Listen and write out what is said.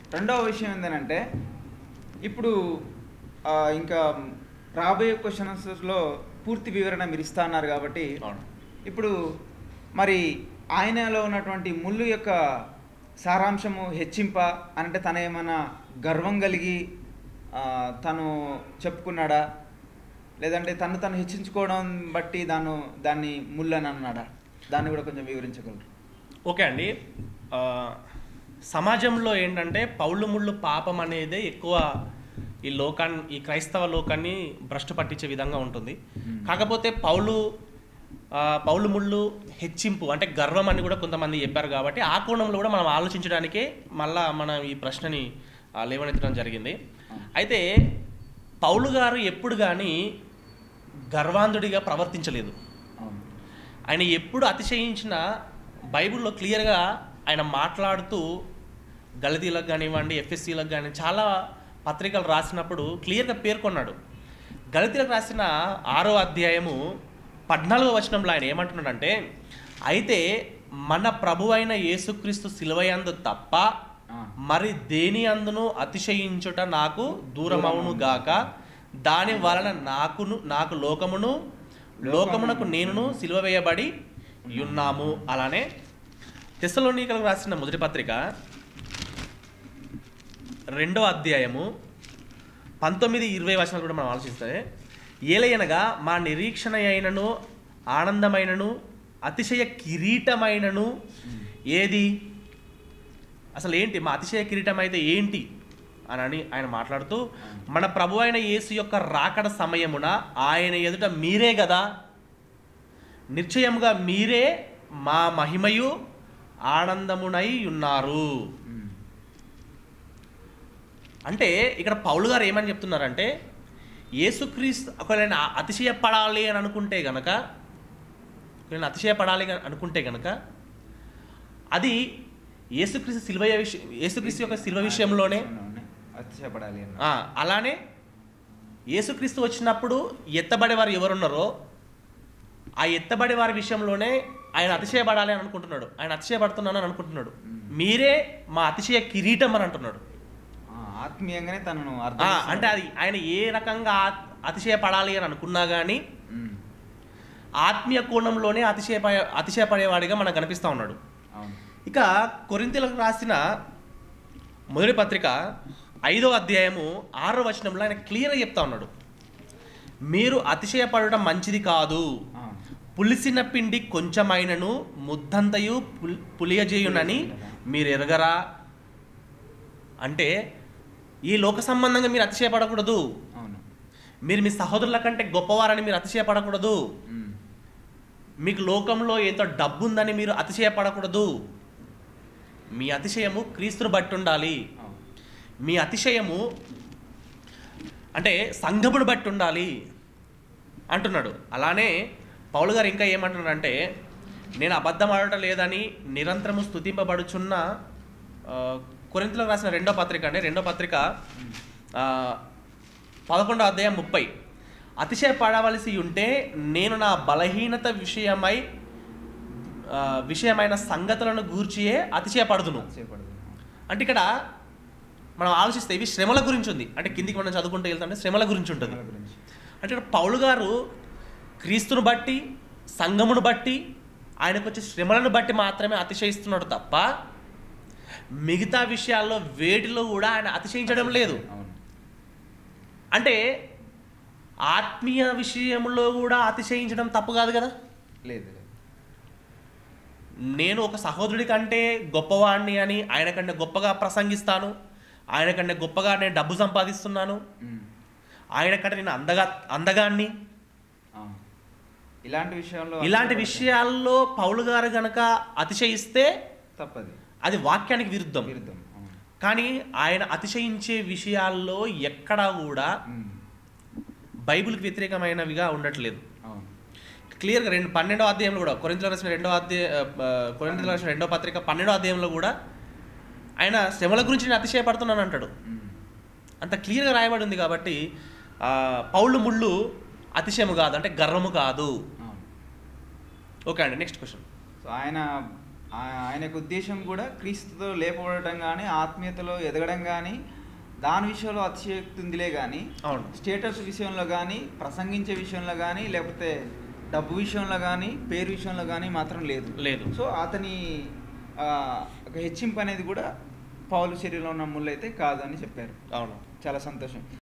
రెండవ విషయం ఏంటంటే ఇప్పుడు ఆ, ఇంకా రాబోయే క్వశ్చన్స్లో పూర్తి వివరణ మీరు ఇస్తా అన్నారు కాబట్టి అవును ఇప్పుడు మరి ఆయనలో ఉన్నటువంటి ముళ్ళు యొక్క సారాంశము హెచ్చింప అంటే తన ఏమైనా గర్వం కలిగి ఆ, తను చెప్పుకున్నాడా లేదంటే తను తను హెచ్చించుకోవడం బట్టి దాన్ని దాన్ని ముళ్ళు అని అన్నాడా దాన్ని కూడా కొంచెం వివరించగలరు ఓకే అండి ఆ, సమాజంలో ఏంటంటే పౌళ్ళు ముళ్ళు పాపం అనేదే ఎక్కువ ఈ లోకాన్ని ఈ క్రైస్తవ లోకాన్ని భ్రష్టు పట్టించే విధంగా ఉంటుంది Hmm. కాకపోతే పౌలు ఆ, పౌలు ముళ్ళు హెచ్చింపు అంటే గర్వం అని కూడా కొంతమంది చెప్పారు కాబట్టి ఆ కోణంలో కూడా మనం ఆలోచించడానికే మళ్ళా మనం ఈ ప్రశ్నని ఆ, లేవనెత్తడం జరిగింది అయితే పౌలు గారు ఎప్పుడు కానీ గర్వాంధుడిగా ప్రవర్తించలేదు అవును ఆయన ఎప్పుడు అతిశయించిన బైబిల్లో క్లియర్గా ఆయన మాట్లాడుతూ గలతీలకు కానివ్వండి ఎఫ్ఎస్సీలకు కానీ చాలా పత్రికలు రాసినప్పుడు క్లియర్గా పేర్కొన్నాడు గలతీలకు రాసిన ఆరో అధ్యాయము పద్నాలుగో వచనంలో ఆయన ఏమంటున్నాడంటే అయితే మన ప్రభు అయిన యేసుక్రీస్తు సిలువయందు తప్ప ఆ. మరి దేని అందును అతిశయించుట నాకు దూరమవును గాక దాని వలన నాకును నాకు లోకమును లోకమునకు నేనును సిలువ వేయబడి ఉన్నాము అలానే తెస్సలోనికలకు రాసిన మొదటి పత్రిక రెండో అధ్యాయము పంతొమ్మిది ఇరవై వచనాలు కూడా మనం ఆలోచిస్తే ఏలయనగా మా నిరీక్షణ అయినను ఆనందమైనను అతిశయ కిరీటమైనను ఏది అసలు ఏంటి మా అతిశయ కిరీటం అయితే ఏంటి అని అని ఆయన మాట్లాడుతూ మన ప్రభు అయిన యేసు యొక్క రాకడ సమయమున ఆయన ఎదుట మీరే కదా నిశ్చయముగా మీరే మా మహిమయు ఆనందమునై ఉన్నారు ఉమ్. అంటే ఇక్కడ పౌలు గారు ఏమని చెప్తున్నారంటే యేసుక్రీస్తు ఒకవేళ ఆయన అతిశయపడాలి అని అనుకుంటే గనక ఒకవేళ అతిశయపడాలి అని అనుకుంటే గనక అది యేసుక్రీస్తు సిల్వ విషయం యేసుక్రీస్తు యొక్క సిల్వ విషయంలోనే అతిశయపడాలి అన్న ఆ, అలానే యేసుక్రీస్తు వచ్చినప్పుడు ఎత్తబడేవారు ఎవరున్నారో ఆ ఎత్తబడే వారి విషయంలోనే ఆయన అతిశయపడాలి అని అనుకుంటున్నాడు ఆయన అతిశయపడుతున్నాను అని అనుకుంటున్నాడు మీరే మా అతిశయ కిరీటం అని అంటున్నాడు ఆ, ఆత్మీయంగానే తనను ఆ, అర్థం అంటే అది ఆయన ఏ రకంగా ఆ- అతిశయపడాలి అని అనుకున్నా కానీ ఉమ్. ఆత్మీయ కోణంలోనే అతిశయప అతిశయపడేవాడిగా మనకు కనిపిస్తూ ఉన్నాడు అవును ఇక కొరింతలకు రాసిన మొదటి పత్రిక ఐదో అధ్యాయము ఆరో వచనంలో ఆయన క్లియర్గా చెప్తా ఉన్నాడు మీరు అతిశయపడడం మంచిది కాదు ఆ. పులిసిన పిండి కొంచెమైనను ముద్దంతయు పుల్ పులియజేయునని మీరు ఎరగరా అంటే ఈ లోక సంబంధంగా మీరు అతిశయపడకూడదు అవును మీరు మీ సహోదరుల కంటే గొప్పవారని మీరు అతిశయపడకూడదు ఉమ్. మీకు లోకంలో ఎంతో డబ్బు ఉందని మీరు అతిశయపడకూడదు మీ అతిశయము క్రీస్తును బట్టి ఉండాలి అవును మీ అతిశయము అంటే సంఘమును బట్టి ఉండాలి అంటున్నాడు అలానే పౌలు గారు ఇంకా ఏమంటున్నాడంటే నేను అబద్ధం ఆడటం లేదని నిరంతరము స్థుతింపబడుచున్న ఆ, కొరింథీయులకు రాసిన రెండో పత్రిక అండి రెండో పత్రిక ఆ, పదకొండో అధ్యాయం ముప్పై అతిశయపడవలసి ఉంటే నేను నా బలహీనత విషయమై ఆ, విషయమైన సంగతులను గూర్చియే అతిశయపడుదును అతిశయపడదు అంటే ఇక్కడ మనం ఆలోచిస్తే ఇవి శ్రమల గురించి ఉంది అంటే కిందికి మనం చదువుకుంటూ వెళ్తుంటే శ్రమల గురించి ఉంటుంది వాళ్ళ గురించి అంటే ఇక్కడ పౌలు గారు క్రీస్తును బట్టి సంఘమును బట్టి ఆయనకు వచ్చే శ్రమలను బట్టి మాత్రమే అతిశయిస్తున్నాడు తప్ప మిగతా విషయాల్లో వేటిలో కూడా ఆయన అతిశయించడం లేదు అవును అంటే ఆత్మీయ విషయంలో కూడా అతిశయించడం తప్పు కాదు కదా లేదు లేదు నేను ఒక సహోదరుడి కంటే గొప్పవాడిని అని ఆయన కంటే గొప్పగా ప్రసంగిస్తాను ఆయన కంటే గొప్పగా నేను డబ్బు సంపాదిస్తున్నాను ఉమ్. ఆయన కంటే నేను అందగా అందగాన్ని ఆ. ఇలాంటి విషయంలో ఇలాంటి అతిశయపడదు. విషయాల్లో పౌలు గారు గనక అతిశయిస్తే తప్పది అది వాక్యానికి విరుద్ధం విరుద్ధం అవును కానీ ఆయన అతిశయించే విషయాల్లో ఎక్కడా కూడా ఉమ్. బైబిల్కి వ్యతిరేకమైనవిగా ఉండట్లేదు అవును క్లియర్గా రెండు పన్నెండో అధ్యాయంలో కూడా కొరింతలో రాసిన రెండో అధ్యాయ కొరింతలో రాసిన రెండో పత్రిక పన్నెండో అధ్యాయంలో కూడా ఆయన శ్రమల గురించి నేను అతిశయపడుతున్నాను అంటాడు ఉమ్. అంత క్లియర్గా రాయబడి ఉంది కాబట్టి ఆ, పౌళ్ళు ముళ్ళు అతిశయము కాదు అంటే గర్వము కాదు అవును ఓకే అండి నెక్స్ట్ క్వశ్చన్ సో ఆయన ఆ- ఆయన యొక్క ఉద్దేశం కూడా క్రీస్తుతో లేపబడటం కానీ ఆత్మీయతలో ఎదగడం కానీ దాని విషయంలో అతిశయోక్తి ఉందిలే కానీ అవును స్టేటస్ విషయంలో కానీ ప్రసంగించే విషయంలో కానీ లేకపోతే డబ్బు విషయంలో కానీ పేరు విషయంలో కానీ మాత్రం లేదు లేదు సో అతని ఆ, ఒక హెచ్చింపు అనేది కూడా పౌలు శరీరంలో ఉన్న ముళ్ళు అయితే కాదు అని చెప్పారు అవును చాలా సంతోషం